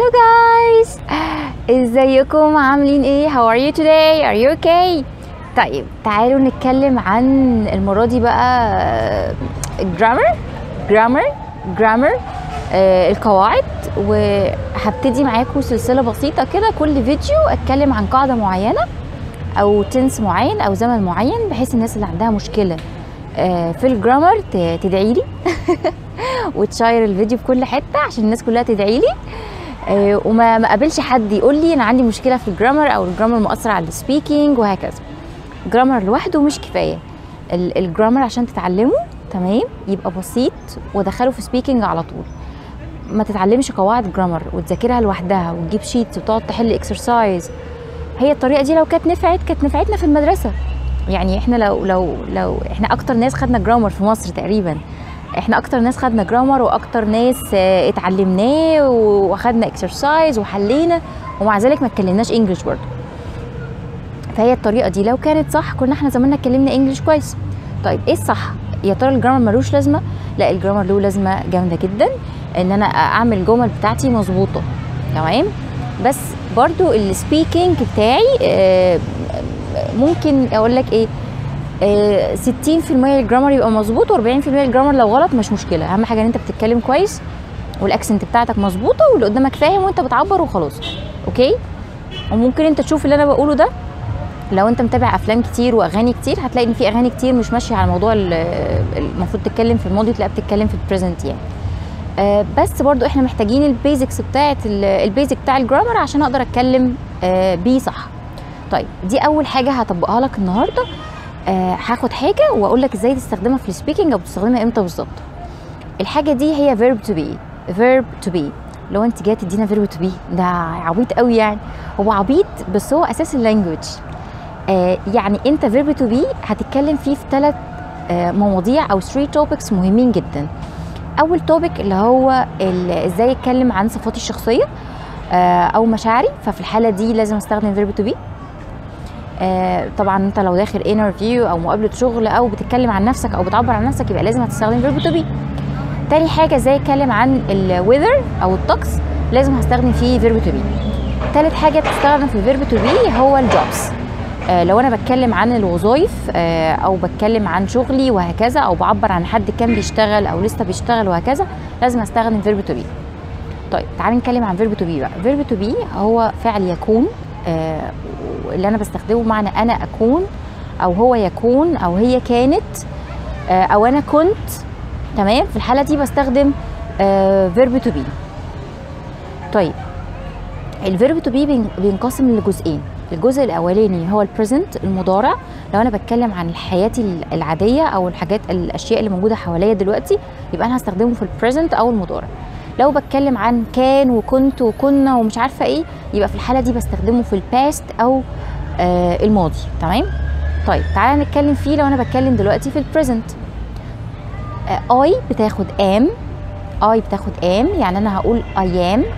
Hello guys ازيكم عاملين ايه how are you today are you okay طيب تعالوا نتكلم عن المرة دي بقى جرامر جرامر جرامر القواعد وهبتدي معاكم سلسلة بسيطة كده كل فيديو اتكلم عن قاعدة معينة او تنس معين او زمن معين بحيث الناس اللي عندها مشكلة آه، في الجرامر تدعي لي وتشير الفيديو في كل حته عشان الناس كلها تدعي لي آه، وما ما قابلش حد يقول لي انا عندي مشكله في الجرامر او الجرامر مؤثر على السبيكينج وهكذا الجرامر لوحده مش كفايه ال- الجرامر عشان تتعلمه تمام يبقى بسيط ودخله في سبيكينج على طول ما تتعلمش قواعد جرامر وتذاكرها لوحدها وتجيب شيتس وتقعد تحل اكسرسايز هي الطريقه دي لو كانت نفعت كانت نفعتنا في المدرسه يعني احنا لو لو لو احنا اكتر ناس خدنا جرامر في مصر تقريبا احنا اكتر ناس خدنا جرامر واكتر ناس آه، اتعلمناه واخدنا اكسرسايز وحلينا ومع ذلك ما اتكلمناش انجلش برضه فهي الطريقه دي لو كانت صح كنا احنا زماننا اتكلمنا انجلش كويس طيب ايه الصح يا ترى الجرامر ملوش لازمه لا الجرامر له لازمه جامده جدا ان انا اعمل الجمل بتاعتي مظبوطه تمام بس برضو السبيكينج بتاعي آه، ممكن اقول لك ايه آه، 60% الجرامر يبقى مظبوط و40% الجرامر لو غلط مش مشكله اهم حاجه ان انت بتتكلم كويس والاكسنت بتاعتك مظبوطه واللي قدامك فاهم وانت بتعبر وخلاص اوكي وممكن انت تشوف اللي انا بقوله ده لو انت متابع افلام كتير واغاني كتير هتلاقي ان في اغاني كتير مش ماشيه على موضوع ال- المفروض تتكلم في الماضي تلاقيها بتتكلم في البريزنت يعني آه، بس برضو احنا محتاجين البيزكس بتاعت ال- البيزك بتاع الجرامر عشان اقدر اتكلم آه، بيه صح طيب دي اول حاجه هطبقها لك النهارده آه، هاخد حاجه واقول لك ازاي تستخدمها في السبيكنج او بتستخدمها امتى بالظبط الحاجه دي هي verb to be verb to be لو انت جايه تدينا verb to be ده عبيط قوي يعني هو عبيط بس هو اساس اللانجوج آه يعني انت verb to be هتتكلم فيه في ثلاث آه مواضيع او 3 topics مهمين جدا اول توبيك اللي هو ال- ازاي اتكلم عن صفاتي الشخصيه آه او مشاعري ففي الحاله دي لازم استخدم verb to be آه، طبعا انت لو داخل انترفيو او مقابله شغل او بتتكلم عن نفسك او بتعبر عن نفسك يبقى لازم هتستخدم فيرب تو بي تاني حاجه ازاي اتكلم عن الويذر او الطقس لازم هستخدم فيه فيرب تو بي تالت حاجه بتستخدم في الفيرب تو بي هو الجوبز آه لو انا بتكلم عن الوظائف آه او بتكلم عن شغلي وهكذا او بعبر عن حد كان بيشتغل او لسه بيشتغل وهكذا لازم استخدم فيرب تو بي طيب تعالى نتكلم عن فيرب تو بي بقى فيرب تو بي هو فعل يكون آه اللي انا بستخدمه بمعنى انا اكون او هو يكون او هي كانت آه او انا كنت تمام في الحاله دي بستخدم فيرب تو بي طيب الفيرب تو بي بينقسم لجزئين الجزء الاولاني هو البريزنت المضارع لو انا بتكلم عن حياتي العاديه او الحاجات الاشياء اللي موجوده حواليا دلوقتي يبقى انا هستخدمه في البريزنت او المضارع لو بتكلم عن كان وكنت وكنا ومش عارفه ايه يبقى في الحاله دي بستخدمه في الباست او آه الماضي تمام طيب تعالى نتكلم فيه لو انا بتكلم دلوقتي في البريزنت اي بتاخد ام اي بتاخد ام يعني انا هقول اي ام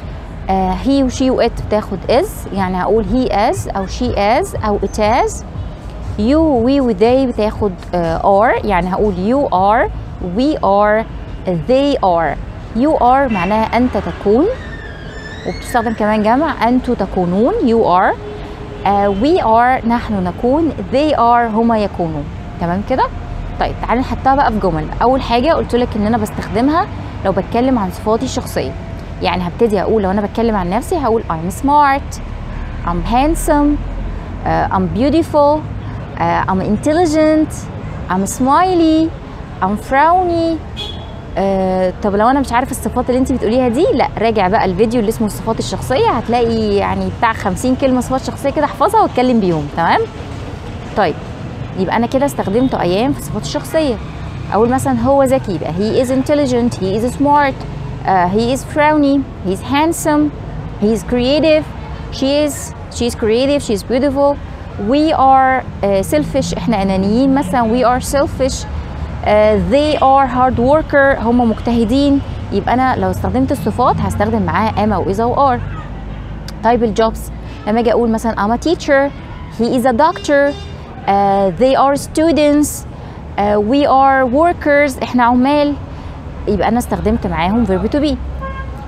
هي وشي وات بتاخد از يعني هقول هي از او شي از او ات از يو وي وذي بتاخد ار يعني هقول يو ار وي ار they are you are معناها أنت تكون وبتستخدم كمان جمع أنتم تكونون you are uh, we are نحن نكون they are هما يكونون تمام كده طيب تعالى نحطها بقى في جمل أول حاجة قلت لك إن أنا بستخدمها لو بتكلم عن صفاتي الشخصية يعني هبتدي أقول لو أنا بتكلم عن نفسي هقول I'm smart I'm handsome uh, I'm beautiful uh, I'm intelligent I'm smiley I'm frowny آه طب لو انا مش عارف الصفات اللي انت بتقوليها دي لا راجع بقى الفيديو اللي اسمه الصفات الشخصيه هتلاقي يعني بتاع 50 كلمه صفات شخصيه كده احفظها واتكلم بيهم تمام طيب يبقى انا كده استخدمت ايام في الصفات الشخصيه اقول مثلا هو ذكي يبقى he is intelligent he is smart uh, he is frowny he is handsome he is creative she is she is creative she is beautiful we are uh, selfish احنا انانيين مثلا we are selfish Uh, they are hard worker هم مجتهدين يبقى انا لو استخدمت الصفات هستخدم معاها am او is او are طيب الجوبز لما اجي اقول مثلا I'm a teacher he is a doctor uh, they are students uh, we are workers احنا عمال يبقى انا استخدمت معاهم verb to be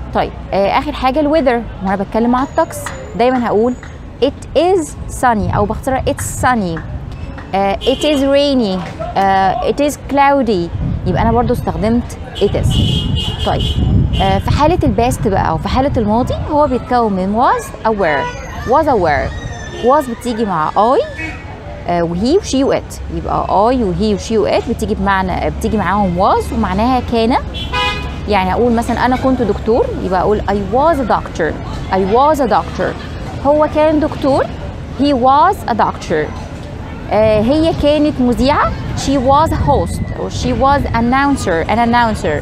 طيب آه اخر حاجه الويذر وانا بتكلم مع الطقس دايما هقول it is sunny او بختار it's sunny uh, it is rainy uh, it is cloudy يبقى انا برضو استخدمت it is طيب uh, في حالة الباست بقى او في حالة الماضي هو بيتكون من was aware was aware was بتيجي مع I uh, وهي وشي وات يبقى I وهي وشي وات بتيجي بمعنى بتيجي معاهم was ومعناها كان يعني اقول مثلا انا كنت دكتور يبقى اقول I was a doctor I was a doctor هو كان دكتور he was a doctor آه هي كانت مذيعة she was a host or she was announcer an announcer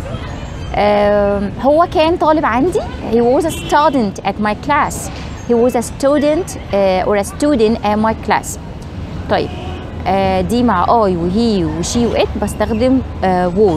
آه هو كان طالب عندي he was a student at my class he was a student uh, or a student at my class طيب آه دي مع I وهي وشي وات بستخدم آه was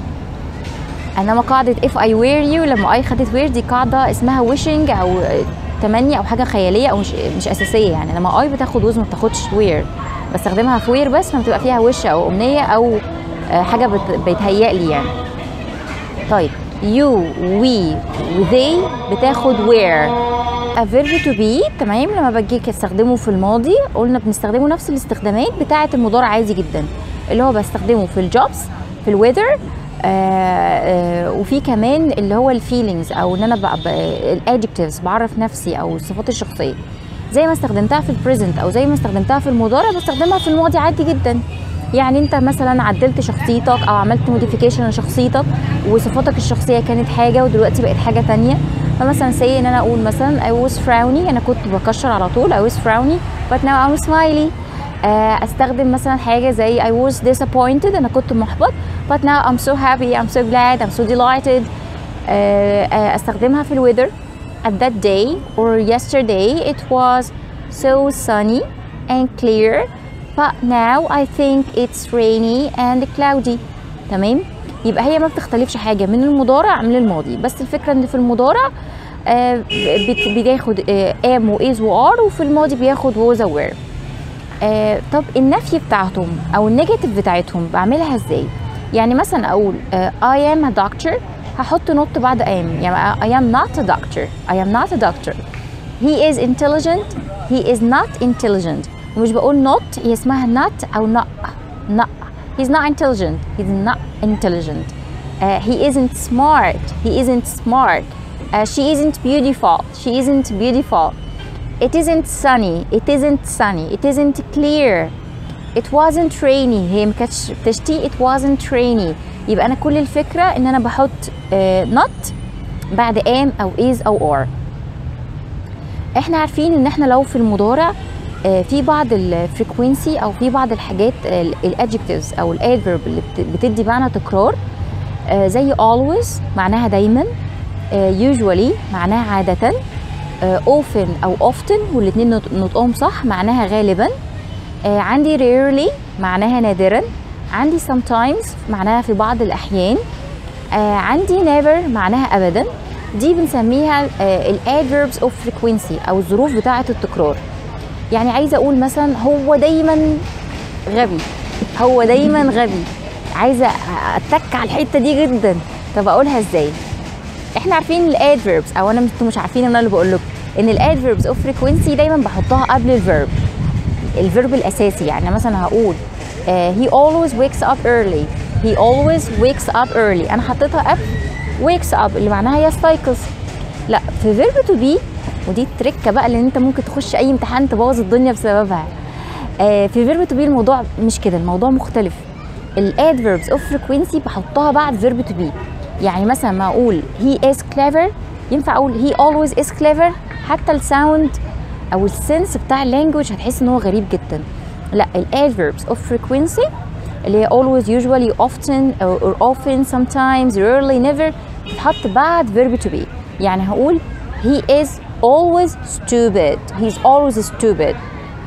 انما قاعدة if I wear you لما I خدت wear دي قاعدة اسمها wishing او تمني او حاجة خيالية او مش مش اساسية يعني لما I بتاخد was ما بتاخدش wear بستخدمها في وير بس لما بتبقى فيها وش او امنيه او حاجه بيتهيأ لي يعني طيب you we وthey بتاخد where a verb to be تمام لما باجي استخدمه في الماضي قلنا بنستخدمه نفس الاستخدامات بتاعه المضارع عادي جدا اللي هو بستخدمه في الجوبز في الويذر وفي كمان اللي هو الفيلينجز او ان انا بقى الادجكتيفز بعرف نفسي او الصفات الشخصيه زي ما استخدمتها في البريزنت او زي ما استخدمتها في المضارع بستخدمها في الماضي عادي جدا يعني انت مثلا عدلت شخصيتك او عملت موديفيكيشن لشخصيتك وصفاتك الشخصيه كانت حاجه ودلوقتي بقت حاجه تانية فمثلا سي ان انا اقول مثلا I was frowny انا كنت بكشر على طول I was frowny but now I'm smiley استخدم مثلا حاجه زي I was disappointed انا كنت محبط but now I'm so happy I'm so glad I'm so delighted استخدمها في الويذر at that day or yesterday it was so sunny and clear but now I think it's rainy and cloudy تمام يبقى هي ما بتختلفش حاجة من المضارع من الماضي بس الفكرة ان في المضارع آه بياخد آه am و is و are وفي الماضي بياخد was aware آه طب النفي بتاعتهم او النيجاتيف بتاعتهم بعملها ازاي يعني مثلا اقول I am a doctor هحط نوت بعد am يعني I am not a doctor I am not a doctor he is intelligent he is not intelligent ومش بقول not هي اسمها not أو not not he's not intelligent he's not intelligent uh, he isn't smart he isn't smart uh, she isn't beautiful she isn't beautiful it isn't sunny it isn't sunny it isn't clear it wasn't rainy هي ما كانتش بتشتي it wasn't rainy يبقى انا كل الفكره ان انا بحط uh, not بعد am او is او are احنا عارفين ان احنا لو في المضارع uh, في بعض الفريكوينسي او في بعض الحاجات الادجكتيفز او الادفيرب اللي بتدي معنى تكرار uh, زي always معناها دايما uh, usually معناها عاده often او often والاثنين نطقهم صح معناها غالبا عندي rarely معناها نادرا عندي sometimes معناها في بعض الأحيان آه عندي never معناها أبدا دي بنسميها آه الادverbs of frequency أو الظروف بتاعة التكرار يعني عايزة أقول مثلا هو دايما غبي هو دايما غبي عايزة أتك على الحتة دي جدا طب أقولها إزاي احنا عارفين الادverbs او انا انتوا مش عارفين انا اللي بقول لكم ان الادverbs of frequency دايما بحطها قبل الفيرب الفيرب الاساسي يعني مثلا هقول Uh, he always wakes up early he always wakes up early انا حطيتها قبل wakes up اللي معناها يستيقظ لا في verb to be ودي التركه بقى اللي انت ممكن تخش اي امتحان تبوظ الدنيا بسببها uh, في verb to be الموضوع مش كده الموضوع مختلف الادverbs of frequency بحطها بعد verb to be يعني مثلا ما اقول he is clever ينفع اقول he always is clever حتى الساوند او السنس بتاع اللانجوج هتحس ان هو غريب جدا لا الادverbs of frequency اللي هي always usually often or, or often sometimes rarely never تتحط بعد verb to be يعني هقول he is always stupid he's always stupid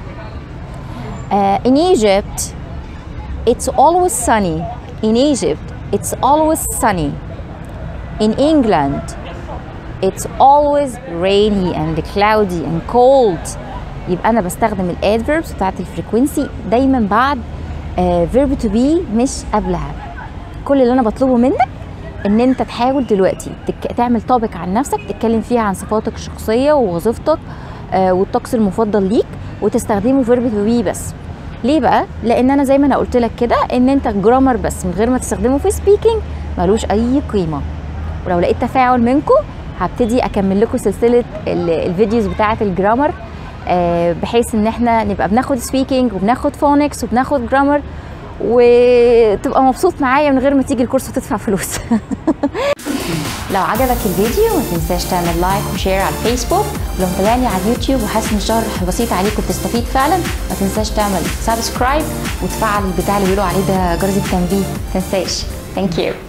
uh, in Egypt it's always sunny in Egypt it's always sunny in England it's always rainy and cloudy and cold يبقى انا بستخدم الادفيربس بتاعت الفريكونسي دايما بعد فيرب تو بي مش قبلها كل اللي انا بطلبه منك ان انت تحاول دلوقتي تك... تعمل توبيك عن نفسك تتكلم فيها عن صفاتك الشخصيه ووظيفتك آه والطقس المفضل ليك وتستخدمه فيرب تو بي بس ليه بقى لان انا زي ما انا قلت لك كده ان انت جرامر بس من غير ما تستخدمه في سبيكينج ملوش اي قيمه ولو لقيت تفاعل منكم هبتدي اكمل لكم سلسله ال- الفيديوز بتاعه الجرامر آه، بحيث ان احنا نبقى بناخد سبيكينج وبناخد فونكس وبناخد جرامر وتبقى مبسوط معايا من غير ما تيجي الكورس وتدفع فلوس لو عجبك الفيديو ما تنساش تعمل لايك وشير على الفيسبوك ولو متابعني على اليوتيوب وحاسس ان الشرح بسيط عليك وبتستفيد فعلا ما تنساش تعمل سبسكرايب وتفعل البتاع اللي بيقولوا عليه ده جرس التنبيه ما تنساش ثانك يو